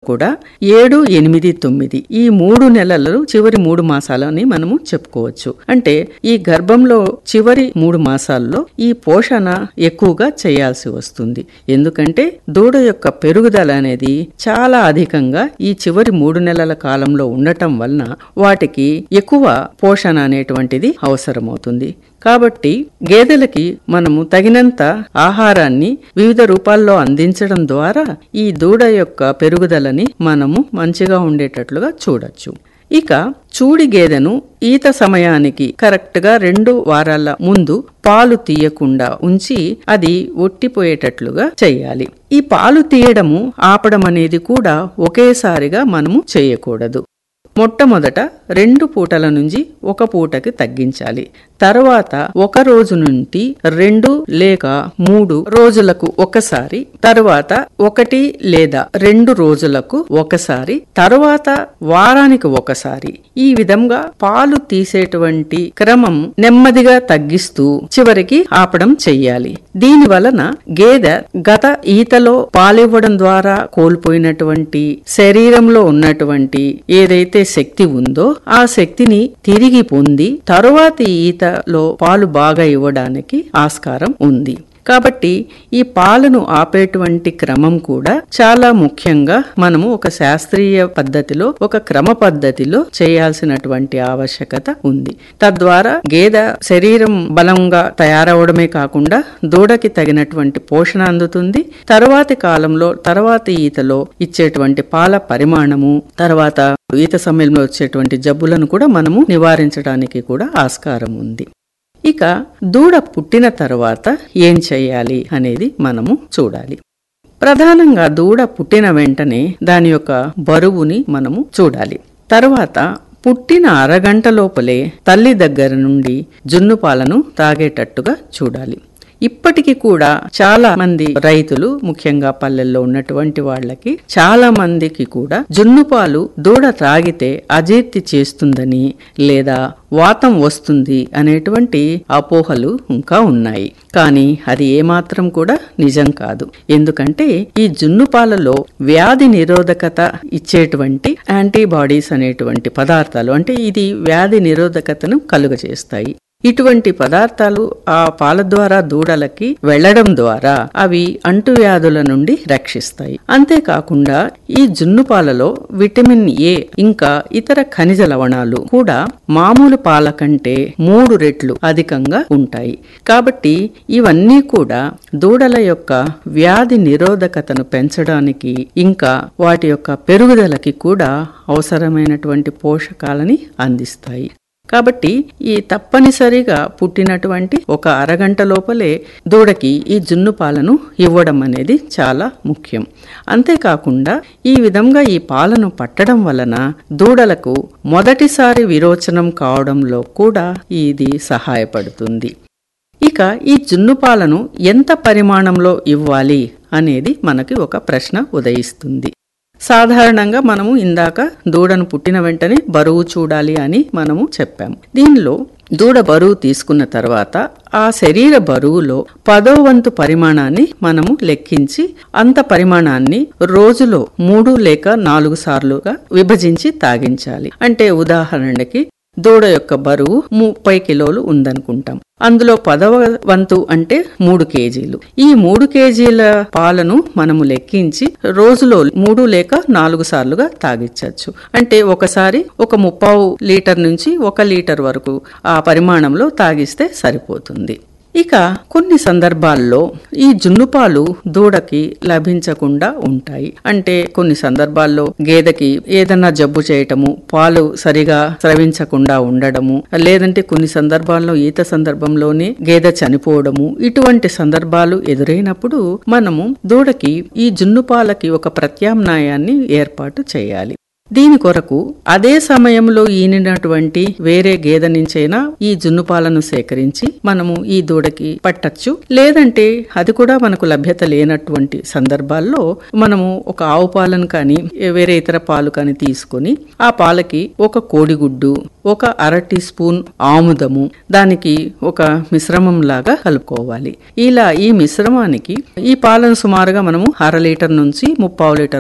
కూడా ఏడు ఎనిమిది తొమ్మిది ఈ మూడు నెలలు చివరి మూడు మాసాలని మనము చెప్పుకోవచ్చు అంటే ఈ గర్భంలో చివరి మూడు మాసాల్లో ఈ పోషణ ఎక్కువగా చేయాల్సి వస్తుంది ఎందుకంటే దూడ యొక్క పెరుగుదల అనేది చాలా అధికంగా ఈ చివరి మూడు నెలల కాలంలో ఉండటం వలన వాటికి ఎక్కువ పోషణ అనేటువంటిది అవసరమవుతుంది కాబట్టి గేదెలకి మనము తగినంత ఆహారాన్ని వివిధ రూపాల్లో అందించడం ద్వారా ఈ దూడ యొక్క పెరుగుదలని మనము మంచిగా ఉండేటట్లుగా చూడొచ్చు ఇక చూడి గేదెను ఈత సమయానికి కరెక్ట్ గా రెండు వారాల ముందు పాలు తీయకుండా ఉంచి అది ఒట్టిపోయేటట్లుగా చేయాలి ఈ పాలు తీయడము ఆపడం అనేది కూడా ఒకేసారిగా మనము చేయకూడదు మొట్టమొదట రెండు పూటల నుంచి ఒక పూటకి తగ్గించాలి తర్వాత ఒక రోజు నుండి రెండు లేక మూడు రోజులకు ఒకసారి తర్వాత ఒకటి లేదా రెండు రోజులకు ఒకసారి తర్వాత వారానికి ఒకసారి ఈ విధంగా పాలు తీసేటువంటి క్రమం నెమ్మదిగా తగ్గిస్తూ చివరికి ఆపడం చెయ్యాలి దీని వలన గేదె గత ఈతలో పాలివ్వడం ద్వారా కోల్పోయినటువంటి శరీరంలో ఉన్నటువంటి ఏదైతే శక్తి ఉందో ఆ శక్తిని తిరిగి పొంది తరువాతి ఈతలో పాలు బాగా ఇవ్వడానికి ఆస్కారం ఉంది కాబట్టి ఈ పాలను ఆపేటువంటి క్రమం కూడా చాలా ముఖ్యంగా మనము ఒక శాస్త్రీయ పద్ధతిలో ఒక క్రమ పద్ధతిలో చేయాల్సినటువంటి ఆవశ్యకత ఉంది తద్వారా గేదె శరీరం బలంగా తయారవడమే కాకుండా దూడకి తగినటువంటి పోషణ అందుతుంది తర్వాతి కాలంలో తర్వాతి ఈతలో ఇచ్చేటువంటి పాల పరిమాణము తర్వాత ఈత సమయంలో వచ్చేటువంటి జబ్బులను కూడా మనము నివారించడానికి కూడా ఆస్కారం ఉంది ఇక దూడ పుట్టిన తర్వాత ఏం చేయాలి అనేది మనము చూడాలి ప్రధానంగా దూడ పుట్టిన వెంటనే దాని యొక్క బరువుని మనము చూడాలి తర్వాత పుట్టిన అరగంట లోపలే తల్లి దగ్గర నుండి జున్ను పాలను తాగేటట్టుగా చూడాలి ఇప్పటికీ కూడా చాలా మంది రైతులు ముఖ్యంగా పల్లెల్లో ఉన్నటువంటి వాళ్ళకి చాలా మందికి కూడా జున్ను పాలు దూడ త్రాగితే అజీర్తి చేస్తుందని లేదా వాతం వస్తుంది అనేటువంటి అపోహలు ఇంకా ఉన్నాయి కానీ అది ఏమాత్రం కూడా నిజం కాదు ఎందుకంటే ఈ జున్ను పాలలో వ్యాధి నిరోధకత ఇచ్చేటువంటి యాంటీబాడీస్ అనేటువంటి పదార్థాలు అంటే ఇది వ్యాధి నిరోధకతను కలుగజేస్తాయి ఇటువంటి పదార్థాలు ఆ పాల ద్వారా దూడలకి వెళ్లడం ద్వారా అవి అంటువ్యాధుల నుండి రక్షిస్తాయి అంతేకాకుండా ఈ జున్ను పాలలో విటమిన్ ఏ ఇంకా ఇతర ఖనిజ లవణాలు కూడా మామూలు పాల కంటే మూడు రెట్లు అధికంగా ఉంటాయి కాబట్టి ఇవన్నీ కూడా దూడల యొక్క వ్యాధి నిరోధకతను పెంచడానికి ఇంకా వాటి యొక్క పెరుగుదలకి కూడా అవసరమైనటువంటి పోషకాలని అందిస్తాయి కాబట్టి ఈ తప్పనిసరిగా పుట్టినటువంటి ఒక అరగంట లోపలే దూడకి ఈ జున్ను పాలను ఇవ్వడం అనేది చాలా ముఖ్యం అంతేకాకుండా ఈ విధంగా ఈ పాలను పట్టడం వలన దూడలకు మొదటిసారి విరోచనం కావడంలో కూడా ఇది సహాయపడుతుంది ఇక ఈ జున్ను పాలను ఎంత పరిమాణంలో ఇవ్వాలి అనేది మనకి ఒక ప్రశ్న ఉదయిస్తుంది సాధారణంగా మనము ఇందాక దూడను పుట్టిన వెంటనే బరువు చూడాలి అని మనము చెప్పాము దీనిలో దూడ బరువు తీసుకున్న తర్వాత ఆ శరీర బరువులో పదో వంతు పరిమాణాన్ని మనము లెక్కించి అంత పరిమాణాన్ని రోజులో మూడు లేక నాలుగు సార్లుగా విభజించి తాగించాలి అంటే ఉదాహరణకి దూడ యొక్క బరువు ముప్పై కిలోలు ఉందనుకుంటాం అందులో పదవ వంతు అంటే మూడు కేజీలు ఈ మూడు కేజీల పాలను మనము లెక్కించి రోజులో మూడు లేక నాలుగు సార్లుగా తాగించవచ్చు అంటే ఒకసారి ఒక ముప్పావు లీటర్ నుంచి ఒక లీటర్ వరకు ఆ పరిమాణంలో తాగిస్తే సరిపోతుంది ఇక కొన్ని సందర్భాల్లో ఈ జున్నుపాలు దూడకి లభించకుండా ఉంటాయి అంటే కొన్ని సందర్భాల్లో గేదెకి ఏదన్నా జబ్బు చేయటము పాలు సరిగా స్రవించకుండా ఉండడము లేదంటే కొన్ని సందర్భాల్లో ఈత సందర్భంలోనే గేదె చనిపోవడము ఇటువంటి సందర్భాలు ఎదురైనప్పుడు మనము దూడకి ఈ జున్నుపాలకి ఒక ప్రత్యామ్నాయాన్ని ఏర్పాటు చేయాలి దీని కొరకు అదే సమయంలో ఈనినటువంటి వేరే గేదె నుంచైనా ఈ జున్ను పాలను సేకరించి మనము ఈ దూడకి పట్టచ్చు లేదంటే అది కూడా మనకు లభ్యత లేనటువంటి సందర్భాల్లో మనము ఒక ఆవు పాలను కానీ వేరే ఇతర పాలు కానీ తీసుకొని ఆ పాలకి ఒక కోడిగుడ్డు ఒక అర టీ స్పూన్ ఆముదము దానికి ఒక మిశ్రమం లాగా కలుపుకోవాలి ఇలా ఈ మిశ్రమానికి ఈ పాలను సుమారుగా మనము అర లీటర్ నుంచి ముప్పావు లీటర్